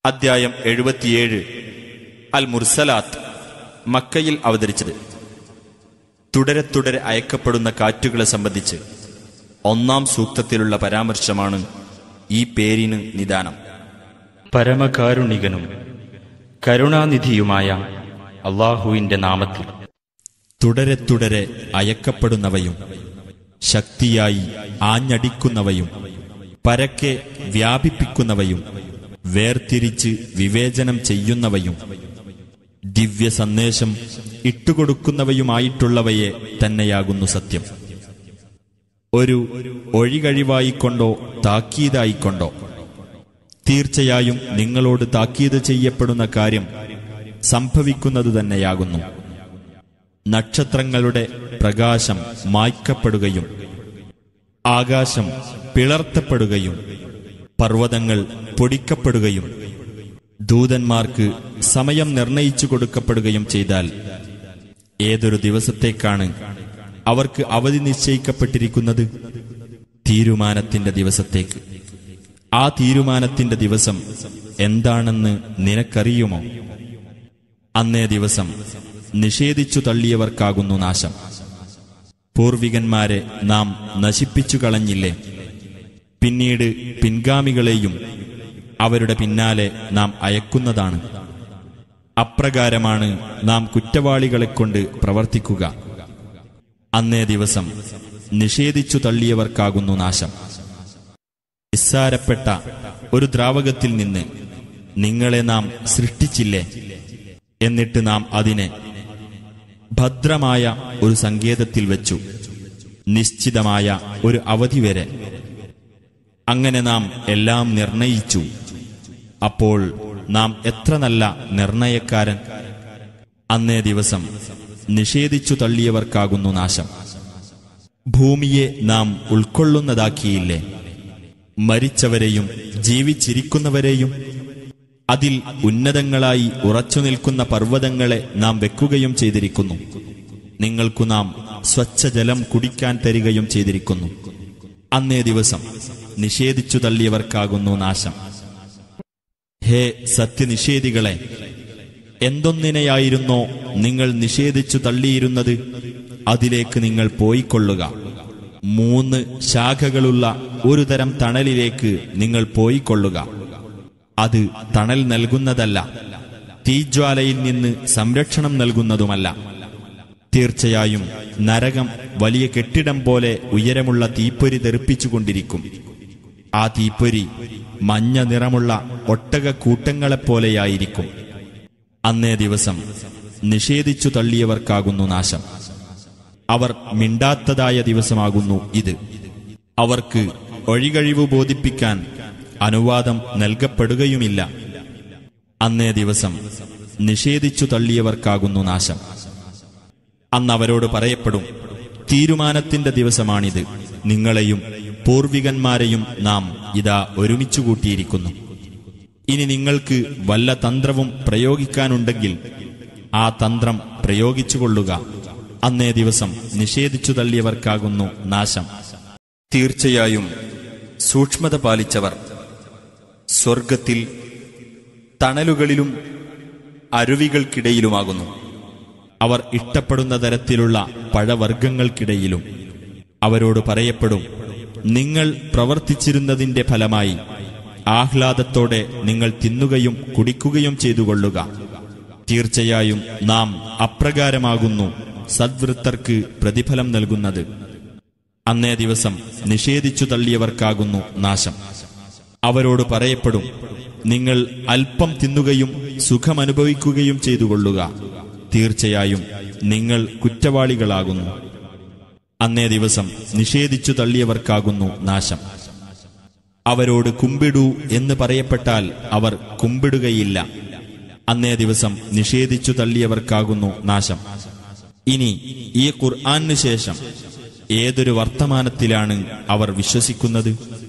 അദ്ധ്യായം എഴുപത്തിയേഴ് അൽ മുർസലാത്ത് മക്കയിൽ അവതരിച്ചത് തുടരെ തുടരെ അയക്കപ്പെടുന്ന കാറ്റുകളെ സംബന്ധിച്ച് ഒന്നാം സൂക്തത്തിലുള്ള പരാമർശമാണ് ഈ പേരിന് നിദാനം പരമകാരുണികനും കരുണാനിധിയുമായ അള്ളാഹുവിന്റെ നാമത്തിൽ തുടരെ തുടരെ അയക്കപ്പെടുന്നവയും ശക്തിയായി ആഞ്ഞടിക്കുന്നവയും പരക്കെ വ്യാപിപ്പിക്കുന്നവയും വേർതിരിച്ച് വിവേചനം ചെയ്യുന്നവയും ദിവ്യ സന്ദേശം ഇട്ടുകൊടുക്കുന്നവയുമായിട്ടുള്ളവയെ തന്നെയാകുന്നു സത്യം ഒരു ഒഴികഴിവായിക്കൊണ്ടോ താക്കീതായിക്കൊണ്ടോ തീർച്ചയായും നിങ്ങളോട് താക്കീത് ചെയ്യപ്പെടുന്ന കാര്യം സംഭവിക്കുന്നത് തന്നെയാകുന്നു നക്ഷത്രങ്ങളുടെ പ്രകാശം മായ്ക്കപ്പെടുകയും ആകാശം പിളർത്തപ്പെടുകയും പർവ്വതങ്ങൾ പൊടിക്കപ്പെടുകയും ദൂതന്മാർക്ക് സമയം നിർണയിച്ചു കൊടുക്കപ്പെടുകയും ചെയ്താൽ ഏതൊരു ദിവസത്തേക്കാണ് അവർക്ക് അവധി നിശ്ചയിക്കപ്പെട്ടിരിക്കുന്നത് തീരുമാനത്തിന്റെ ദിവസത്തേക്ക് ആ തീരുമാനത്തിന്റെ ദിവസം എന്താണെന്ന് നിനക്കറിയുമോ അന്നേ ദിവസം നിഷേധിച്ചു തള്ളിയവർക്കാകുന്നു നാശം പൂർവികന്മാരെ നാം നശിപ്പിച്ചു കളഞ്ഞില്ലേ പിന്നീട് പിൻഗാമികളെയും അവരുടെ പിന്നാലെ നാം അയക്കുന്നതാണ് അപ്രകാരമാണ് നാം കുറ്റവാളികളെക്കൊണ്ട് പ്രവർത്തിക്കുക അന്നേ ദിവസം നിഷേധിച്ചു തള്ളിയവർക്കാകുന്നു നാശം നിസ്സാരപ്പെട്ട ഒരു ദ്രാവകത്തിൽ നിന്ന് നിങ്ങളെ നാം സൃഷ്ടിച്ചില്ലേ എന്നിട്ട് നാം അതിനെ ഭദ്രമായ ഒരു സങ്കേതത്തിൽ വെച്ചു നിശ്ചിതമായ ഒരു അവധി വരെ അങ്ങനെ നാം എല്ലാം നിർണയിച്ചു അപ്പോൾ നാം എത്ര നല്ല നിർണയക്കാരൻ അന്നേ ദിവസം നിഷേധിച്ചു തള്ളിയവർക്കാകുന്നു നാശം ഭൂമിയെ നാം ഉൾക്കൊള്ളുന്നതാക്കിയില്ലേ മരിച്ചവരെയും ജീവിച്ചിരിക്കുന്നവരെയും അതിൽ ഉന്നതങ്ങളായി ഉറച്ചു നിൽക്കുന്ന പർവ്വതങ്ങളെ നാം വെക്കുകയും ചെയ്തിരിക്കുന്നു നിങ്ങൾക്കു നാം സ്വച്ഛജലം കുടിക്കാൻ തരികയും ചെയ്തിരിക്കുന്നു അന്നേ ദിവസം നിഷേധിച്ചു തള്ളിയവർക്കാകുന്നു നാശം ഹേ സത്യനിഷേധികളെ എന്തൊന്നിനെയായിരുന്നോ നിങ്ങൾ നിഷേധിച്ചു തള്ളിയിരുന്നത് അതിലേക്ക് നിങ്ങൾ പോയിക്കൊള്ളുക മൂന്ന് ശാഖകളുള്ള ഒരു തരം തണലിലേക്ക് നിങ്ങൾ പോയിക്കൊള്ളുക അത് തണൽ നൽകുന്നതല്ല തീജ്വാലയിൽ നിന്ന് സംരക്ഷണം നൽകുന്നതുമല്ല തീർച്ചയായും നരകം വലിയ കെട്ടിടം പോലെ ഉയരമുള്ള തീപ്പൊരി തെറിപ്പിച്ചുകൊണ്ടിരിക്കും ആ തീപ്പൊരി മഞ്ഞ നിറമുള്ള ഒട്ടക കൂട്ടങ്ങളെപ്പോലെയായിരിക്കും അന്നേ ദിവസം നിഷേധിച്ചു തള്ളിയവർക്കാകുന്നു നാശം അവർ മിണ്ടാത്തതായ ദിവസമാകുന്നു ഇത് അവർക്ക് ഒഴികഴിവ് ബോധിപ്പിക്കാൻ അനുവാദം നൽകപ്പെടുകയുമില്ല അന്നേ ദിവസം നിഷേധിച്ചു തള്ളിയവർക്കാകുന്നു നാശം അന്ന് അവരോട് പറയപ്പെടും തീരുമാനത്തിന്റെ ദിവസമാണിത് നിങ്ങളെയും പൂർവികന്മാരെയും നാം ഇതാ ഒരുമിച്ചു കൂട്ടിയിരിക്കുന്നു ഇനി നിങ്ങൾക്ക് വല്ല തന്ത്രവും പ്രയോഗിക്കാനുണ്ടെങ്കിൽ ആ തന്ത്രം പ്രയോഗിച്ചുകൊള്ളുക അന്നേ ദിവസം നിഷേധിച്ചു തള്ളിയവർക്കാകുന്നു നാശം തീർച്ചയായും സൂക്ഷ്മത പാലിച്ചവർ സ്വർഗത്തിൽ തണലുകളിലും അരുവികൾക്കിടയിലുമാകുന്നു അവർ ഇഷ്ടപ്പെടുന്ന തരത്തിലുള്ള പഴവർഗ്ഗങ്ങൾക്കിടയിലും അവരോട് പറയപ്പെടും നിങ്ങൾ പ്രവർത്തിച്ചിരുന്നതിന്റെ ഫലമായി ആഹ്ലാദത്തോടെ നിങ്ങൾ തിന്നുകയും കുടിക്കുകയും ചെയ്തുകൊള്ളുക തീർച്ചയായും നാം അപ്രകാരമാകുന്നു സദ്വൃത്തർക്ക് പ്രതിഫലം നൽകുന്നത് അന്നേ ദിവസം നിഷേധിച്ചു തള്ളിയവർക്കാകുന്നു നാശം അവരോട് പറയപ്പെടും നിങ്ങൾ അല്പം തിന്നുകയും സുഖമനുഭവിക്കുകയും ചെയ്തുകൊള്ളുക തീർച്ചയായും നിങ്ങൾ കുറ്റവാളികളാകുന്നു അന്നേ ദിവസം നിഷേധിച്ചു തള്ളിയവർക്കാകുന്നു നാശം അവരോട് കുമ്പിടൂ എന്ന് പറയപ്പെട്ടാൽ അവർ കുമ്പിടുകയില്ല അന്നേ ദിവസം നിഷേധിച്ചു തള്ളിയവർക്കാകുന്നു നാശം ഇനി ഈ ഖുർആാനു ശേഷം ഏതൊരു വർത്തമാനത്തിലാണ് അവർ വിശ്വസിക്കുന്നത്